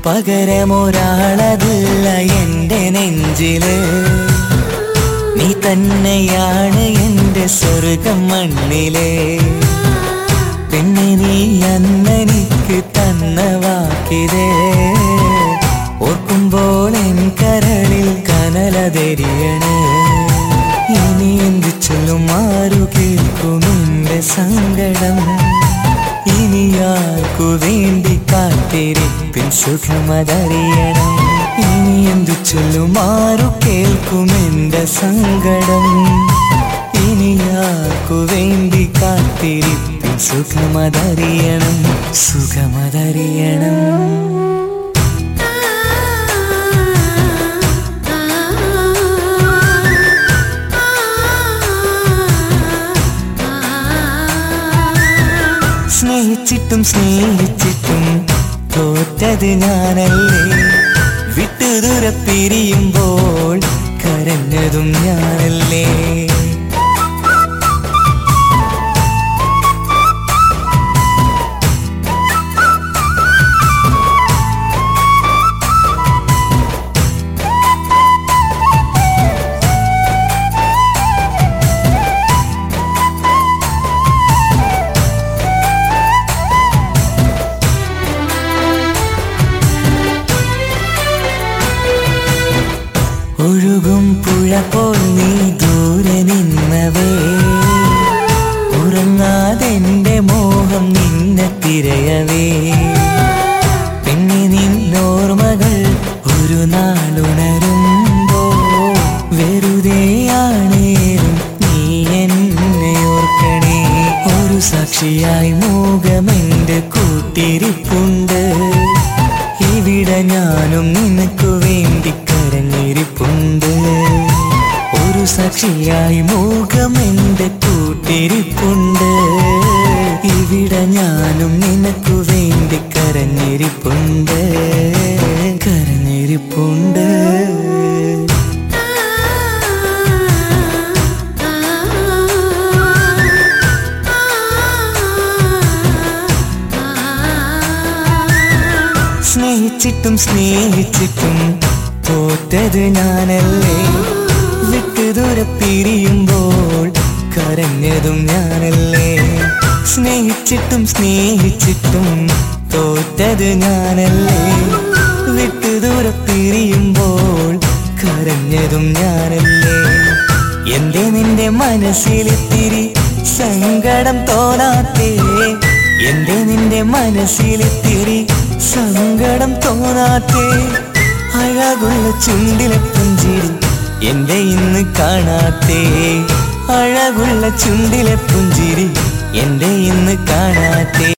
പകരമൊരാളതില്ല എന്റെ നെഞ്ചില് നീ തന്നെയാണ് എന്റെ സ്വർഗം മണ്ണിലെ പിന്നെ നീ അന്നെനിക്ക് തന്ന വാക്കിതേ ഓർക്കുമ്പോൾ എൻ കരളിൽ കനലതെരിയണ് ഇനി എന്ത് ചൊല്ലും ആരു കേൾക്കും എന്റെ സങ്കടം ഇനി ആർക്കു വേണ്ടി കാത്തിരിപ്പിൻ സുഖമതറിയണം ഇനി എന്തു ചൊല്ലും ആരു കേൾക്കും എന്റെ സങ്കടം ഇനി ആർക്കു വേണ്ടി കാത്തിരിപ്പിൻ സുഖമതറിയണം സുഖമതറിയണം സ്നേഹിച്ചിട്ടും സ്നേഹിച്ചിട്ടും തോറ്റത് ഞാനല്ലേ വിട്ടുദൂരെ പിരിയുമ്പോൾ കരഞ്ഞതും ഞാനല്ലേ ഒഴുകും പുഴ പോൽ നീ ദൂരെ നിന്നവേ ഉറങ്ങാതെന്റെ മോഹം നിന്നെ തിരയവേ പിന്നെ നിന്നോർമ്മകൾ ഒരു നാളുണരുമ്പോ വെറുതെയാണേലും നീ എന്നെ ഓർക്കണേ ഒരു സാക്ഷിയായി മോഹമെന്റെ കൂട്ടിരിപ്പുണ്ട് ഇവിടെ ഞാനും നിനക്കു വേണ്ടി കരഞ്ഞിരിപ്പുണ്ട് ഒരു സാക്ഷിയായി മുഖം എന്റെ കൂട്ടിരിപ്പുണ്ട് ഇവിടെ ഞാനും നിനക്കു വേണ്ടി കരഞ്ഞിരിപ്പുണ്ട് കരഞ്ഞിരിപ്പുണ്ട് സ്നേഹിച്ചിട്ടും സ്നേഹിച്ചിട്ടും തോറ്റത് ഞാനല്ലേ വിട്ടു ദൂരെ പിരിയുമ്പോൾ കരഞ്ഞതും ഞാനല്ലേ സ്നേഹിച്ചിട്ടും സ്നേഹിച്ചിട്ടും തോറ്റത് ഞാനല്ലേ വിട്ടു ദൂരെ പിരിയുമ്പോൾ കരഞ്ഞതും ഞാനല്ലേ എന്റെ നിന്റെ മനസ്സിലിത്തിരി സങ്കടം തോന്നാത്തേ എന്റെ നിന്റെ മനസ്സിലിത്തിരി സങ്കടം തോന്നാത്തേ അഴകുള്ള ചുണ്ടിലെ പുഞ്ചിരി എന്റെ ഇന്ന് കാണാത്തേ അഴകുള്ള ചുണ്ടിലെ പുഞ്ചിരി എന്റെ ഇന്ന് കാണാത്തേ